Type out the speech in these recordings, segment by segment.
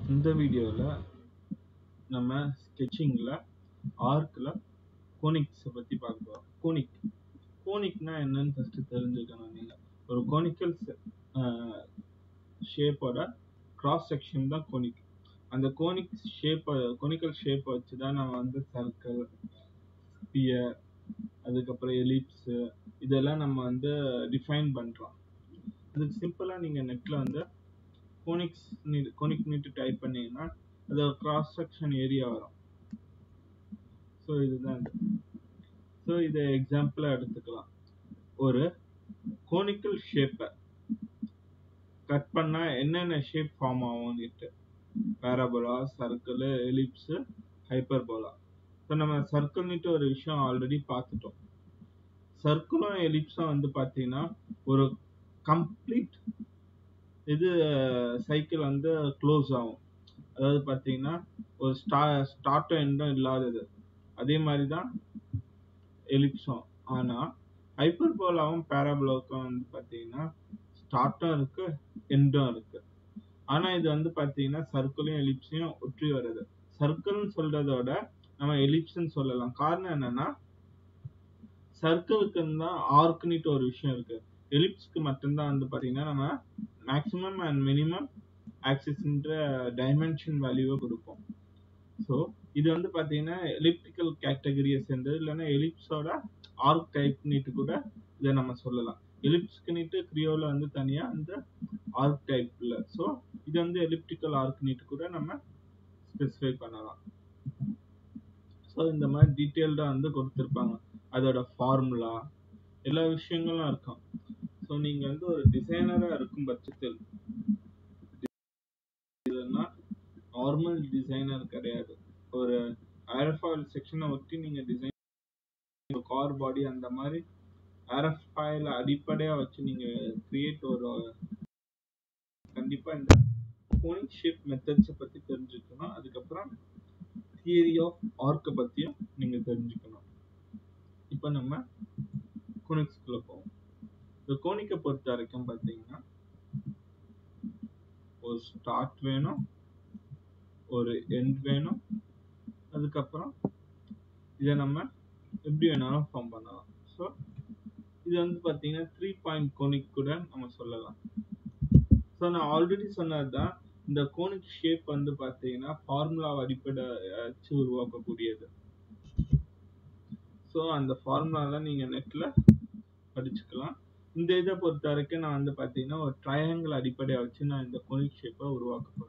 இந்த வீடியோவில் நம்ம ஸ்கெட்சிங்கில் ஆர்க்கில் கோனிக்ஸை பற்றி பார்க்க போகிறோம் கோனிக் கோனிக்னா என்னன்னு ஃபஸ்ட்டு தெரிஞ்சுக்கணும் நீங்கள் ஒரு கோனிக்கல் ஷேப்போட கிராஸ் செக்ஷன் தான் கோனிக் அந்த கோனிக் ஷேப்பை கோனிக்கல் ஷேப்பை வச்சு தான் நம்ம வந்து சர்க்கிள் ஸ்பியர் அதுக்கப்புறம் எலிப்ஸு இதெல்லாம் நம்ம வந்து டிஃபைன் பண்ணுறோம் அதுக்கு சிம்பிளாக நீங்கள் நெட்டில் வந்து கோனிக்ஸ் கோனிக் நீட்டு டைப் பண்ணீங்கன்னா அது கிராஸ் செக்ஷன் ஏரியா வரும் ஸோ இதுதான் இது ஸோ இதை எக்ஸாம்பிளாக எடுத்துக்கலாம் ஒரு கோனிக்கல் ஷேப்பை கட் பண்ணால் என்னென்ன ஷேப் ஃபார்ம் ஆகும்னுட்டு parabola circle ellipse hyperbola so நம்ம சர்க்கிள்னுட்டு ஒரு விஷயம் ஆல்ரெடி பார்த்துட்டோம் சர்க்கிளும் எலிப்ஸும் வந்து பார்த்தீங்கன்னா ஒரு கம்ப்ளீட் இது சைக்கிள் வந்து க்ளோஸ் ஆகும் அதாவது பார்த்தீங்கன்னா ஒரு ஸ்டா ஸ்டார்ட்டும் எண்டும் இல்லாதது அதே மாதிரி தான் எலிப்ஸும் ஆனால் ஹைப்பர்போலாவும் பேராபோலாவுக்கும் வந்து பார்த்தீங்கன்னா ஸ்டார்ட்டும் இருக்கு எண்டும் இருக்கு ஆனால் இது வந்து பார்த்தீங்கன்னா சர்க்கிளையும் எலிப்ஸையும் ஒற்றி வருது சர்க்கிள்னு சொல்றதோட நம்ம எலிப்ஸ்ன்னு சொல்லலாம் காரணம் என்னன்னா சர்க்கிளுக்கு தான் ஆர்க்னிட்டு ஒரு விஷயம் இருக்கு எலிப்ஸ்க்கு மட்டும்தான் வந்து பார்த்தீங்கன்னா நம்ம மேக்ஸிமம் அண்ட் மினிமம் ஆக்சிஸ்ன்ற டைமென்ஷன் வேல்யூவை கொடுப்போம் ஸோ இது வந்து பார்த்தீங்கன்னா எலிப்டிக்கல் கேட்டகரியை சேர்ந்தது இல்லைன்னா எலிப்ஸோட ஆர்க் டைப்னிட்டு கூட இதை நம்ம சொல்லலாம் எலிப்ஸ்க்குனிட்டு கிரியோவில் வந்து தனியாக அந்த ஆர்க் டைப்பில் ஸோ இது வந்து எலிப்டிக்கல் ஆர்க்னிட்டு கூட நம்ம ஸ்பெசிஃபை பண்ணலாம் ஸோ இந்த மாதிரி டீட்டெயில்டாக வந்து கொடுத்துருப்பாங்க அதோட ஃபார்முலா எல்லா விஷயங்களும் இருக்கும் ஸோ நீங்கள் வந்து ஒரு டிசைனராக இருக்கும் பட்சத்தில் இதுனா நார்மல் டிசைனர் கிடையாது ஒரு ஏர்ஃபாயில் செக்ஷனை ஒட்டி நீங்கள் டிசைன் கார் பாடி அந்த மாதிரி ஏர்ஃபாயில் அடிப்படையாக வச்சு நீங்கள் கிரியேட் ஒரு கண்டிப்பாக இந்த கோனிக் ஷேப் மெத்தட்ஸை பற்றி தெரிஞ்சுக்கணும் அதுக்கப்புறம் தியரி ஆஃப் ஆர்க்கை பற்றியும் நீங்கள் தெரிஞ்சுக்கணும் இப்போ நம்ம கோனிக்ஸ்குள்ளே போவோம் இந்த கோனிக்கை பொறுத்த வரைக்கும் பார்த்தீங்கன்னா ஒரு ஸ்டார்ட் வேணும் ஒரு எண்ட் வேணும் அதுக்கப்புறம் இதை நம்ம எப்படி வேணாலும் ஃபார்ம் பண்ணலாம் ஸோ இது வந்து பார்த்தீங்கன்னா த்ரீ பாயிண்ட் கோனிக் கூட நம்ம சொல்லலாம் ஸோ நான் ஆல்ரெடி சொன்னது தான் இந்த கோனிக் ஷேப் வந்து பார்த்தீங்கன்னா ஃபார்முலா அடிப்படை வச்சு உருவாக்கக்கூடியது ஸோ அந்த ஃபார்முலாலாம் நீங்கள் நெட்டில் படிச்சுக்கலாம் இந்த இதை பொறுத்த வரைக்கும் நான் வந்து பார்த்தீங்கன்னா ஒரு ட்ரையாங்கிள் அடிப்படையை வச்சு நான் இந்த கோனிக் ஷேப்பை உருவாக்க போகிறேன்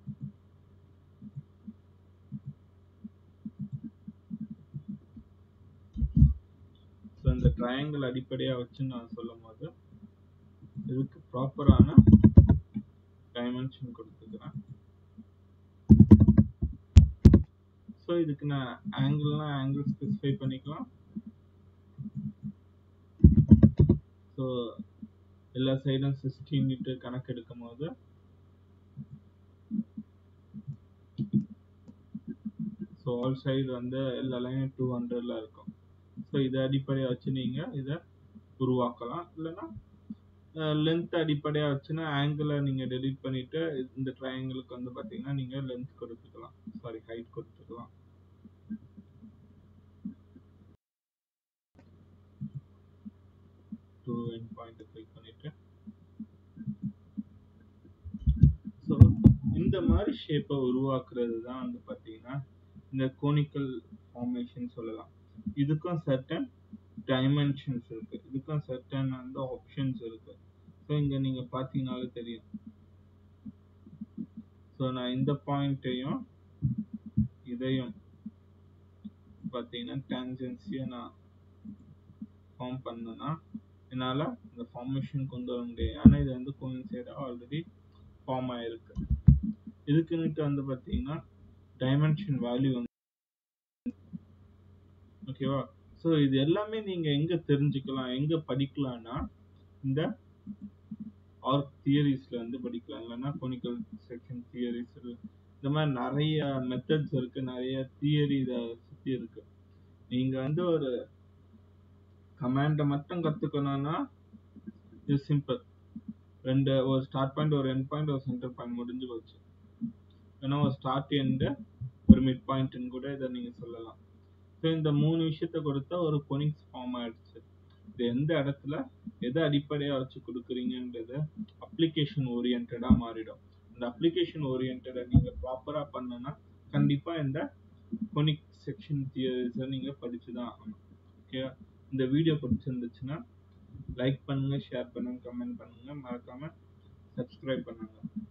ஸோ இந்த ட்ரையாங்கிள் அடிப்படையாக வச்சு நான் சொல்லும் போது இதுக்கு ப்ராப்பரான டைமென்ஷன் கொடுத்துக்கிறேன் ஸோ இதுக்கு நான் ஆங்கிள்னா ஆங்கிள் ஸ்பெசிஃபை பண்ணிக்கலாம் ஸோ எல்லா சைடும் சிக்ஸ்டீன்ட்டு கணக்கு எடுக்கும் போது ஸோ ஆல் சைடு வந்து எல்லா லைனும் டூ ஹண்ட்ரட்ல இருக்கும் ஸோ இதை அடிப்படையாக வச்சு நீங்கள் இதை உருவாக்கலாம் இல்லைன்னா லென்த் அடிப்படையாக வச்சுன்னா ஆங்கிளை நீங்கள் டெலிட் பண்ணிட்டு இந்த ட்ரையாங்கிளுக்கு வந்து பார்த்தீங்கன்னா நீங்கள் லென்த் கொடுத்துக்கலாம் சாரி ஹைட் கொடுத்துக்கலாம் டூ எண்ட் பாயிண்ட் கிளிக் பண்ணிட்டு ஸோ இந்த மாதிரி ஷேப்பை உருவாக்குறது தான் வந்து பார்த்தீங்கன்னா இந்த கோனிக்கல் ஃபார்மேஷன் சொல்லலாம் இதுக்கும் சர்டன் டைமென்ஷன்ஸ் இருக்கு இதுக்கும் சர்டன் வந்து ஆப்ஷன்ஸ் இருக்கு ஸோ இங்கே நீங்கள் பார்த்தீங்கனாலே தெரியும் ஸோ நான் இந்த பாயிண்ட்டையும் இதையும் பார்த்தீங்கன்னா டேஞ்சன்சியை நான் ஃபார்ம் பண்ணேன்னா என்னால் இந்த ஃபார்மேஷன் கொண்டு வர முடியாது ஆனால் இது வந்து கோயின்சைடாக ஆல்ரெடி ஃபார்ம் ஆயிருக்கு இதுக்குன்னுட்டு வந்து பார்த்தீங்கன்னா டைமென்ஷன் வேல்யூ வந்து ஓகேவா ஸோ இது எல்லாமே நீங்கள் எங்கே தெரிஞ்சுக்கலாம் எங்கே படிக்கலாம்னா இந்த ஆர்க் தியரிஸில் வந்து படிக்கலாம் இல்லைன்னா கோனிக்கல் செக்ஷன் தியரிஸ் இந்த மாதிரி நிறைய மெத்தட்ஸ் இருக்கு நிறைய தியரி இதை சுற்றி இருக்கு நீங்கள் வந்து ஒரு கமாண்டை மட்டும் கற்றுக்கணும்னா இது சிம்பிள் ரெண்டு ஒரு ஸ்டார்ட் பாயிண்ட் ஒரு எண்ட் பாயிண்ட் ஒரு சென்டர் பாயிண்ட் முடிஞ்சு போச்சு ஏன்னா ஒரு ஸ்டார்ட் எண்டு ஒரு மிட் பாயிண்ட்னு கூட இதை நீங்க சொல்லலாம் ஸோ இந்த மூணு விஷயத்த கொடுத்தா ஒரு கொனிக்ஸ் ஃபார்ம் ஆயிடுச்சு இது எந்த இடத்துல எதை அடிப்படையா வச்சு கொடுக்குறீங்கன்றது அப்ளிகேஷன் ஓரியன்டா மாறிடும் இந்த அப்ளிகேஷன் ஓரியன்டை நீங்க ப்ராப்பரா பண்ணனா கண்டிப்பா இந்த கொனிக் செக்ஷன் தியரிஸை நீங்க படிச்சுதான் ஆகணும் ஓகே இந்த வீடியோ பிடிச்சிருந்துச்சுன்னா லைக் பண்ணுங்க ஷேர் பண்ணுங்க கமெண்ட் பண்ணுங்க மறக்காம சப்ஸ்கிரைப் பண்ணுங்க